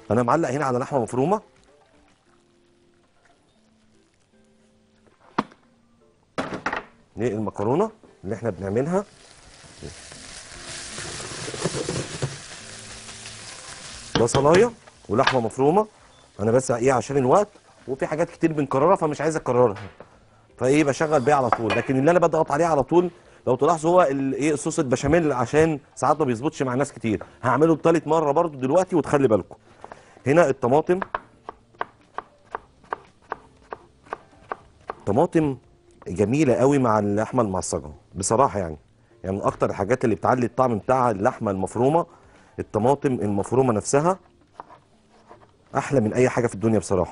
انا معلق هنا على لحمه مفرومه دي المكرونه اللي احنا بنعملها بصلايه ولحمه مفرومه انا بس ايه عشان الوقت وفي حاجات كتير بنكررها فمش عايز اكررها فايه بشغل بيه على طول لكن اللي انا بضغط عليه على طول لو تلاحظوا هو ال- ايه صوص البشاميل عشان ساعات ما بيظبطش مع ناس كتير هعمله بتالت مره برضو دلوقتي وتخلي بالكم هنا الطماطم طماطم جميله قوي مع اللحمه المعصجه بصراحه يعني يعني من اكتر الحاجات اللي بتعلي الطعم بتاع اللحمه المفرومه الطماطم المفرومه نفسها احلى من اي حاجه في الدنيا بصراحه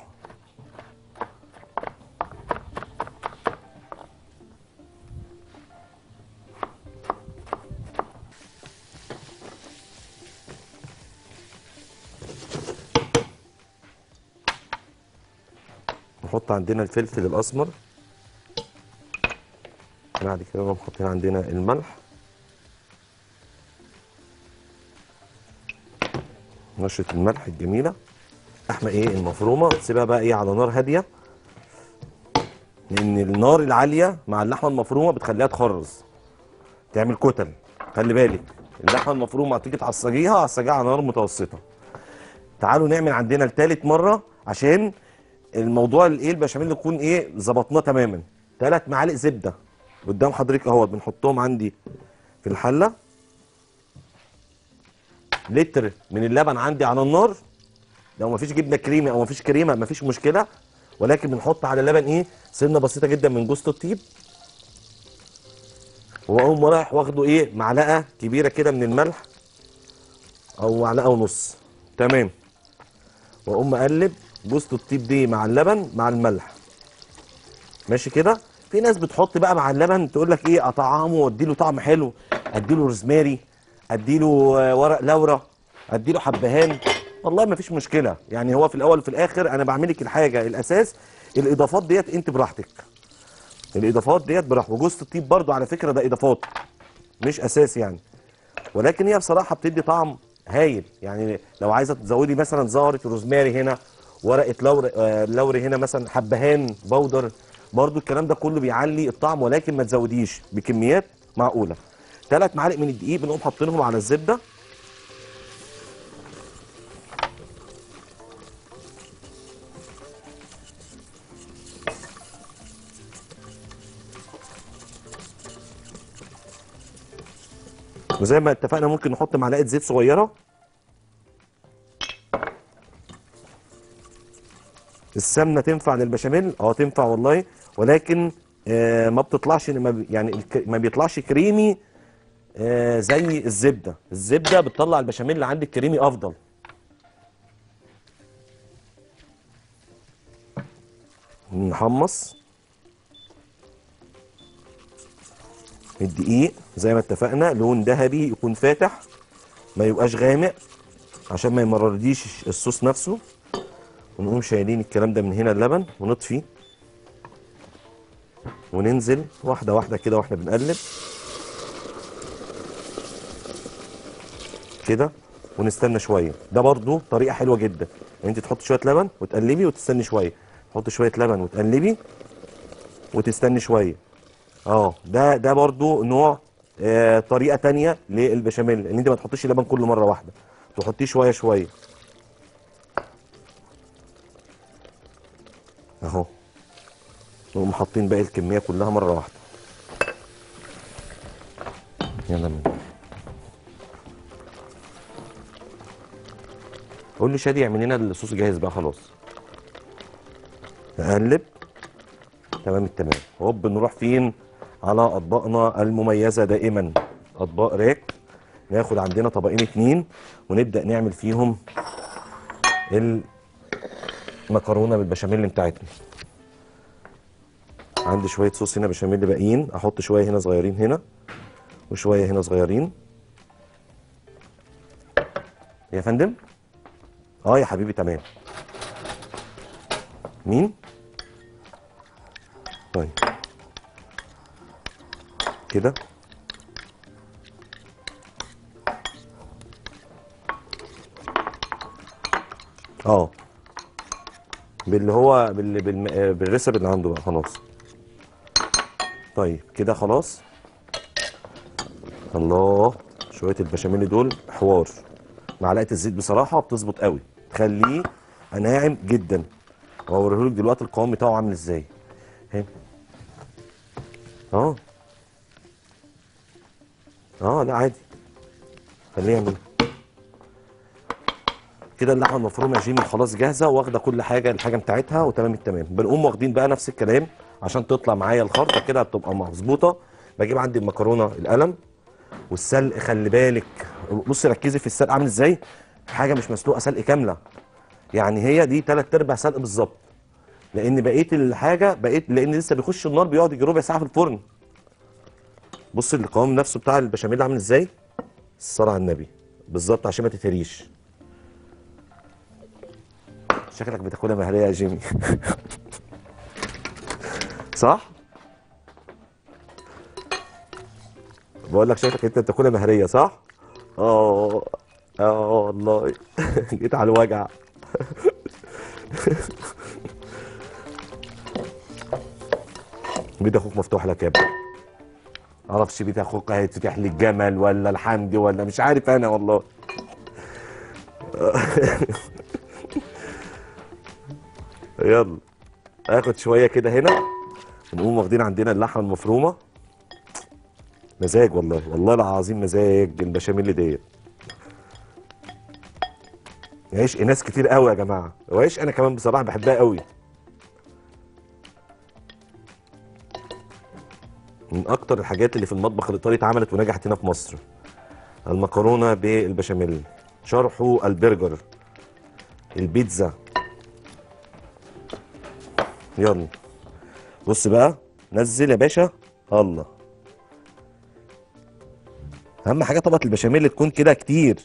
نحط عندنا الفلفل الاسمر بعد كده نقوم حاطين عندنا الملح نشرة الملح الجميلة اللحمة ايه المفرومة تسيبها بقى ايه على نار هادية لان النار العالية مع اللحمة المفرومة بتخليها تخرز تعمل كتل خلي بالك اللحمة المفرومة تيجي تعصجيها عصجيها على نار متوسطة تعالوا نعمل عندنا لتالت مرة عشان الموضوع الايه البشاميل يكون ايه ظبطناه تماما ثلاث معالق زبده قدام حضرتك اهوت بنحطهم عندي في الحله لتر من اللبن عندي على النار لو مفيش جبنه كريمه او مفيش كريمه مفيش مشكله ولكن بنحط على اللبن ايه سنه بسيطه جدا من جوز الطيب واقوم رايح واخده ايه معلقه كبيره كده من الملح او معلقه ونص تمام واقوم مقلب جوزة الطيب دي مع اللبن مع الملح ماشي كده في ناس بتحط بقى مع اللبن تقول لك ايه اطعمه واديله طعم حلو اديله روزماري اديله آه، ورق لورا اديله حبهان والله ما فيش مشكله يعني هو في الاول وفي الاخر انا بعمل لك الحاجه الاساس الاضافات ديت انت براحتك الاضافات ديت براحتك وجوزة الطيب برضو على فكره ده اضافات مش اساس يعني ولكن هي بصراحه بتدي طعم هايل يعني لو عايزه تزودي مثلا زهره روزماري هنا ورقه لور آه، لوري هنا مثلا حبهان بودر برضو الكلام ده كله بيعلي الطعم ولكن ما تزوديش بكميات معقوله ثلاث معالق من الدقيق بنقوم حاطينهم على الزبده وزي ما اتفقنا ممكن نحط معلقه زيت صغيره السمنه تنفع للبشاميل اه تنفع والله ولكن آه ما بتطلعش ما بي- يعني الك- ما بيطلعش كريمي آه زي الزبده الزبده بتطلع البشاميل اللي عندك كريمي افضل نحمص الدقيق زي ما اتفقنا لون ذهبي يكون فاتح ما يبقاش غامق عشان ما يمررديش الصوص نفسه ونقوم شايلين الكلام ده من هنا اللبن ونطفي وننزل واحده واحده كده واحنا بنقلب كده ونستنى شويه ده برضو طريقه حلوه جدا يعني انت تحط شويه لبن وتقلبي وتستني شويه تحط شويه لبن وتقلبي وتستني شويه اه ده ده برضو نوع آه طريقه تانية للبشاميل ان انت ما تحطيش اللبن كل مره واحده تحطيه شويه شويه اهو نقوم حاطين باقي الكميه كلها مره واحده يلا من قول لي شادي اعمل لنا الصوص جاهز بقى خلاص نقلب تمام التمام هوب نروح فين على اطباقنا المميزه دائما اطباق راك ناخد عندنا طبقين اتنين ونبدا نعمل فيهم المكرونه بالبشاميل بتاعتنا عندي شويه صوص هنا بشاميل باقيين احط شويه هنا صغيرين هنا وشويه هنا صغيرين يا فندم اه يا حبيبي تمام مين طيب كده اه باللي هو بال... بالم... آه، بالريسب اللي عنده بقى خلاص طيب كده خلاص الله شويه البشاميل دول حوار معلقه الزيت بصراحه بتظبط قوي تخليه ناعم جدا وهوريهولك دلوقتي القوام بتاعه عامل ازاي اهي اه اه لا عادي خليه يعمل كده اللحمه المفرومه يا جيمي خلاص جاهزه واخده كل حاجه الحاجه بتاعتها وتمام التمام بنقوم واخدين بقى نفس الكلام عشان تطلع معايا الخلطه كده بتبقى مظبوطه بجيب عندي المكرونه القلم والسلق خلي بالك بصي ركزي في السلق عامل ازاي حاجه مش مسلوقه سلق كامله يعني هي دي تلات ارباع سلق بالظبط لان بقيه الحاجه بقيت لان لسه بيخش النار بيقعد يجي ربع ساعه في الفرن بص القوام نفسه بتاع البشاميل عامل ازاي الصلاه على النبي بالظبط عشان ما تتهريش شكلك بتاكلها مهريه يا جيمي صح بقول لك شكلك انت بتاكلها مهريه صح اه اه والله جيت على الوجع بيت اخوك مفتوح لك يا ابني معرفش بيت اخوك هيتفتح لي الجمل ولا الحمد ولا مش عارف انا والله يلا اخد شويه كده هنا ونقوم واخدين عندنا اللحمه المفرومه مزاج والله والله العظيم مزاج البشاميل ديت عيش ناس كتير قوي يا جماعه وعيش انا كمان بصراحه بحبها قوي من اكتر الحاجات اللي في المطبخ الايطالي اتعملت ونجحت هنا في مصر المكرونه بالبشاميل شرحه البرجر البيتزا يلا بص بقى نزل يا باشا الله اهم حاجه طبقه البشاميل تكون كده كتير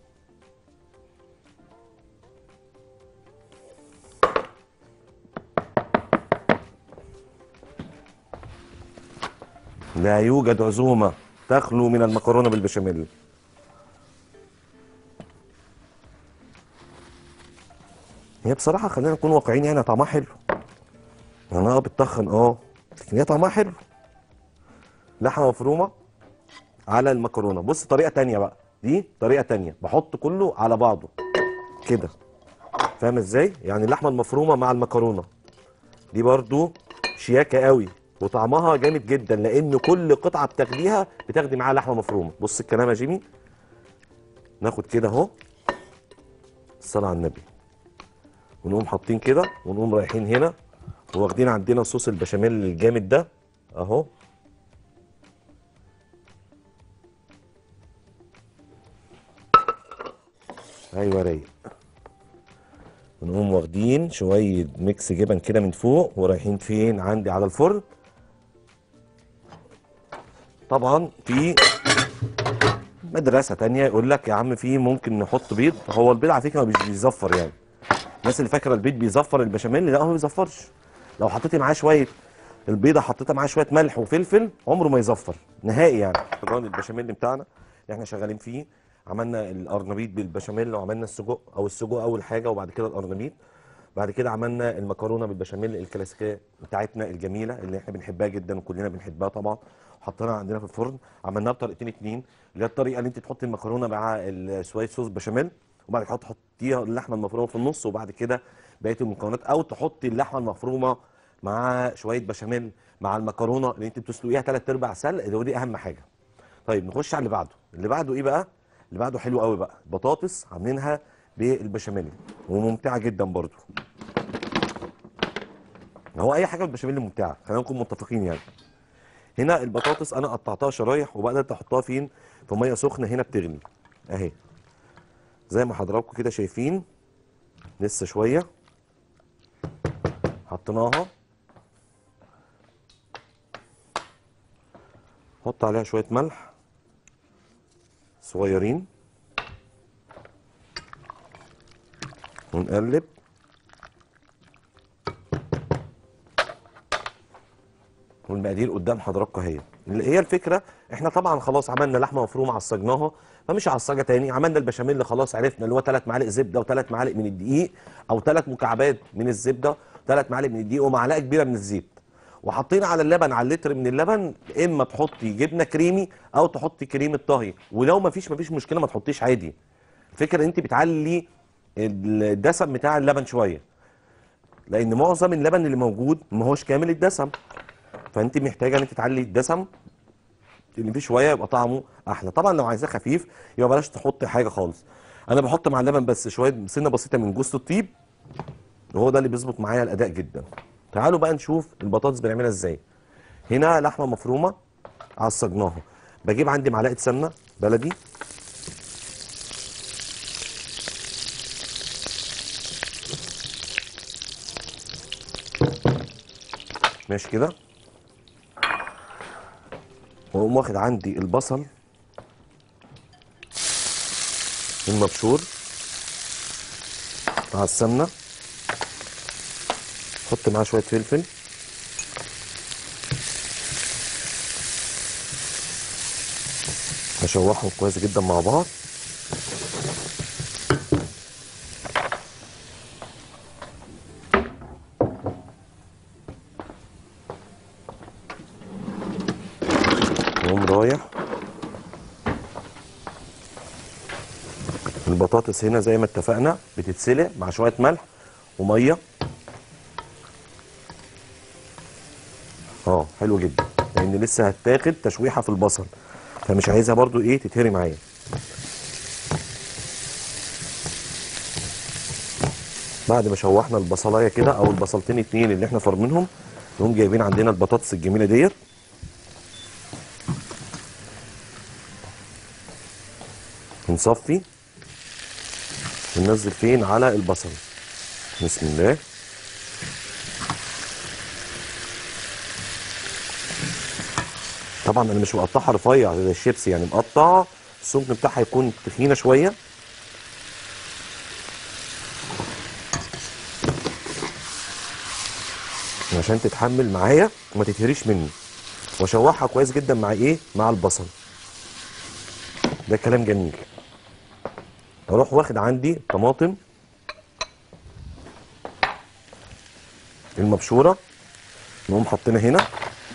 لا يوجد عزومه تخلو من المكرونه بالبشاميل هي بصراحه خلينا نكون واقعيين يعني طعمها حلو يعني اه بتطخن اه لكن هي طعمها حلو لحمه مفرومه على المكرونه بص طريقه تانية بقى دي طريقه تانية بحط كله على بعضه كده فاهم ازاي يعني اللحمه المفرومه مع المكرونه دي برضو شياكه قوي وطعمها جامد جدا لان كل قطعه بتاخديها بتاخدي معاها لحمه مفرومه بص الكلام يا جيمي ناخد كده اهو الصلاه على النبي ونقوم حاطين كده ونقوم رايحين هنا واخدين عندنا صوص البشاميل الجامد ده اهو ايوه رايق ونقوم واخدين شويه ميكس جبن كده من فوق ورايحين فين عندي على الفرن طبعا في مدرسه تانية يقول لك يا عم في ممكن نحط بيض هو البيض على فكره مش بيزفر يعني الناس اللي فاكره البيض بيزفر البشاميل لا هو ما بيزفرش لو حطيتي معاه شويه البيضه حطيتها معاه شويه ملح وفلفل عمره ما يزفر نهائي يعني طبعا البشاميل بتاعنا اللي احنا شغالين فيه عملنا القرنبيط بالبشاميل وعملنا السجق او السجق اول حاجه وبعد كده القرنبيط بعد كده عملنا المكرونه بالبشاميل الكلاسيكيه بتاعتنا الجميله اللي احنا بنحبها جدا وكلنا بنحبها طبعا حطيناها عندنا في الفرن عملناها بطريقتين اتنين اللي هي الطريقه اللي انت تحطي المكرونه مع ال- شويه صوص بشاميل وبعد كده تحطيها اللحمه المفرومه في النص وبعد كده بقيه المكونات او تحطي اللحمه المفرومه مع شويه بشاميل مع المكرونه اللي انت بتسلقيها ثلاث ارباع سلق ودي اهم حاجه طيب نخش على اللي بعده اللي بعده ايه بقى اللي بعده حلو قوي بقى بطاطس عاملينها بالبشاميل وممتعه جدا برضو هو اي حاجه بالبشاميل ممتعه خلينا نكون متفقين يعني هنا البطاطس انا قطعتها شرايح وبدات احطها فين في ميه سخنه هنا بتغلي اهي زي ما حضراتكم كده شايفين لسه شويه حطيناها حط عليها شويه ملح صغيرين ونقلب والمقادير قدام حضراتكم اهي اللي هي الفكره احنا طبعا خلاص عملنا لحمه مفرومه عصجناها فمش عصجه تاني عملنا البشاميل خلاص عرفنا اللي هو ثلاث معالق زبده وثلاث معالق من الدقيق او ثلاث مكعبات من الزبده ثلاث معالق من الدقيق ومعلقه كبيره من الزيت وحطينا على اللبن على اللتر من اللبن اما تحطي جبنه كريمي او تحطي كريمه طهي ولو ما فيش ما فيش مشكله ما تحطيش عادي الفكره ان انت بتعلي الدسم بتاع اللبن شويه لان معظم اللبن اللي موجود ما هوش كامل الدسم فانت محتاجه ان انت تعلي الدسم اللي فيه شويه يبقى طعمه احلى طبعا لو عايزاه خفيف يبقى بلاش تحطي حاجه خالص انا بحط مع اللبن بس شويه سنه بسيطه من جوز الطيب وهو ده اللي بيظبط معايا الاداء جدا تعالوا بقى نشوف البطاطس بنعملها ازاي هنا لحمه مفرومه عصجناها بجيب عندي معلقه سمنه بلدي ماشي كده واقوم واخد عندي البصل المبشور مع السمنه حط معاه شويه فلفل هشوحهم كويس جدا مع بعض واقوم رايح البطاطس هنا زي ما اتفقنا بتتسلق مع شويه ملح وميه اه حلو جدا لان لسه هتاخد تشويحه في البصل فمش عايزها برضو ايه تتهري معايا بعد ما شوحنا البصلايه كده او البصلتين اتنين اللي احنا فرمينهم نقوم جايبين عندنا البطاطس الجميله ديت ونصفي وننزل فين على البصل بسم الله طبعا انا مش مقطعها رفيع زي الشيبسي يعني مقطع السمك بتاعها يكون تخينه شويه عشان تتحمل معايا وما تتهريش مني واشوحها كويس جدا مع ايه مع البصل ده كلام جميل اروح واخد عندي طماطم المبشوره نقوم حاطينها هنا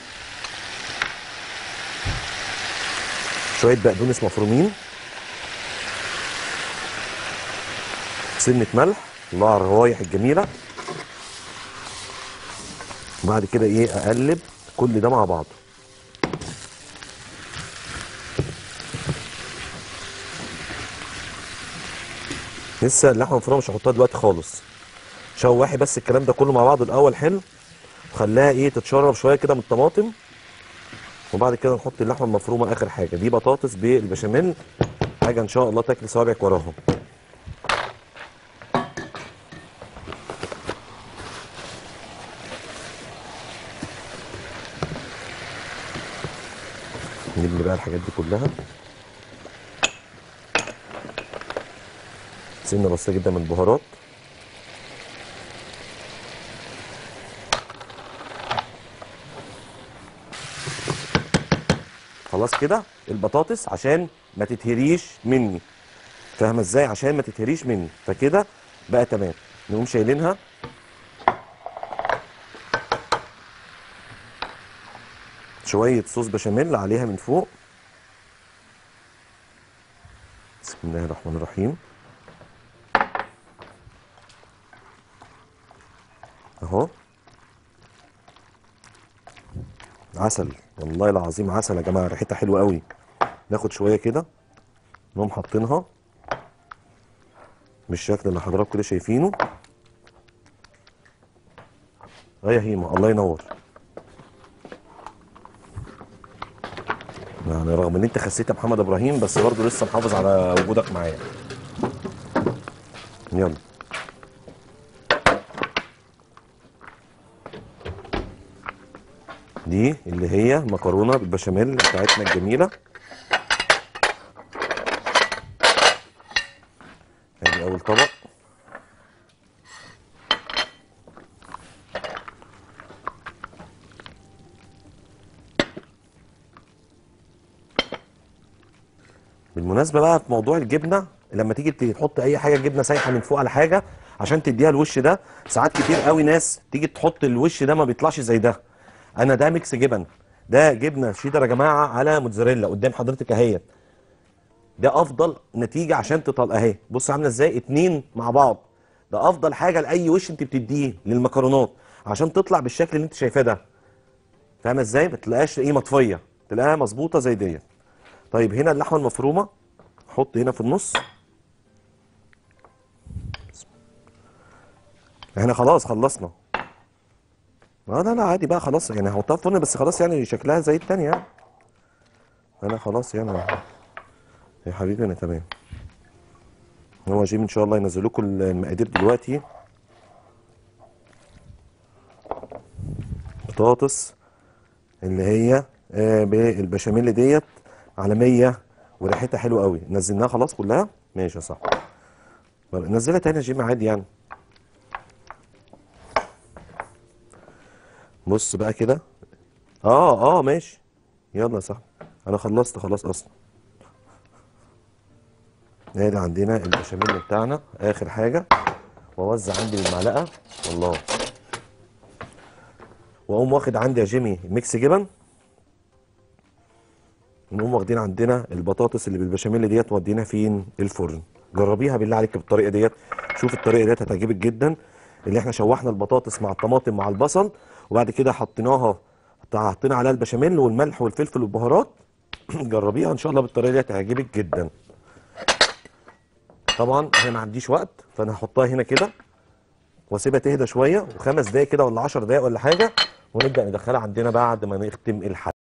شويه بقدونس مفرومين سنه ملح الله على الروايح الجميله وبعد كده ايه اقلب كل ده مع بعضه لسه اللحمه المفرومه مش هحطها دلوقتي خالص شوحي بس الكلام ده كله مع بعضه الاول حلو وخليها ايه تتشرب شويه كده من الطماطم وبعد كده نحط اللحمه المفرومه اخر حاجه دي بطاطس بالبشاميل حاجه ان شاء الله تاكل صوابعك وراهم نبني بقى الحاجات دي كلها سنه بسيطه جدا من البهارات خلاص كده البطاطس عشان ما تتهريش مني فاهمه ازاي عشان ما تتهريش مني فكده بقى تمام نقوم شايلينها شويه صوص بشاميل عليها من فوق بسم الله الرحمن الرحيم اهو عسل والله العظيم عسل يا جماعه ريحتها حلوه قوي ناخد شويه كده نقوم حاطينها بالشكل اللي حضراتكم كده شايفينه اه يا هيما الله ينور يعني رغم ان انت خسيت يا محمد ابراهيم بس برضه لسه محافظ على وجودك معايا يلا دي اللي هي مكرونه بالبشاميل بتاعتنا الجميله ادي اول طبق بالمناسبه بقى في موضوع الجبنه لما تيجي تحط اي حاجه جبنه سايحه من فوق على حاجه عشان تديها الوش ده ساعات كتير قوي ناس تيجي تحط الوش ده ما بيطلعش زي ده انا ده ميكس جبن ده جبنه شيدر يا جماعه على موتزاريلا قدام حضرتك اهيت ده افضل نتيجه عشان تطلع اهي بص عامله ازاي اتنين مع بعض ده افضل حاجه لاي وش انت بتديه للمكرونات عشان تطلع بالشكل اللي انت شايفاه ده فاهمه ازاي ما تلاقيهاش ايه مطفيه تلاقيها مظبوطه زي ديت طيب هنا اللحمه المفرومه حط هنا في النص احنا خلاص خلصنا اه لا لا عادي بقى خلاص يعني هحطها في الفرن بس خلاص يعني شكلها زي التانية يعني انا خلاص يعني يا حبيبي انا تمام هو جيم ان شاء الله ينزل لكم المقادير دلوقتي بطاطس اللي هي آه بالبشاميل ديت على 100 وريحتها حلوه قوي نزلناها خلاص كلها ماشي يا صاحبي نزلها تاني يا جيم عادي يعني بص بقى كده اه اه ماشي يلا يا صاحبي انا خلصت خلاص اصلا ادي عندنا البشاميل بتاعنا اخر حاجه واوزع عندي بالمعلقه الله واقوم واخد عندي يا جيمي ميكس جبن ونقوم واخدين عندنا البطاطس اللي بالبشاميل ديت ودينا فين الفرن جربيها بالله عليك بالطريقه ديت شوف الطريقه ديت هتعجبك جدا اللي احنا شوحنا البطاطس مع الطماطم مع البصل وبعد كده حطيناها حطينا عليها البشاميل والملح والفلفل والبهارات جربيها ان شاء الله بالطريقه دي هتعجبك جدا طبعا انا ما عنديش وقت فانا هحطها هنا كده واسيبها تهدى شويه وخمس دقايق كده ولا 10 دقايق ولا حاجه ونبدا ندخلها عندنا بعد ما نختم الحلقه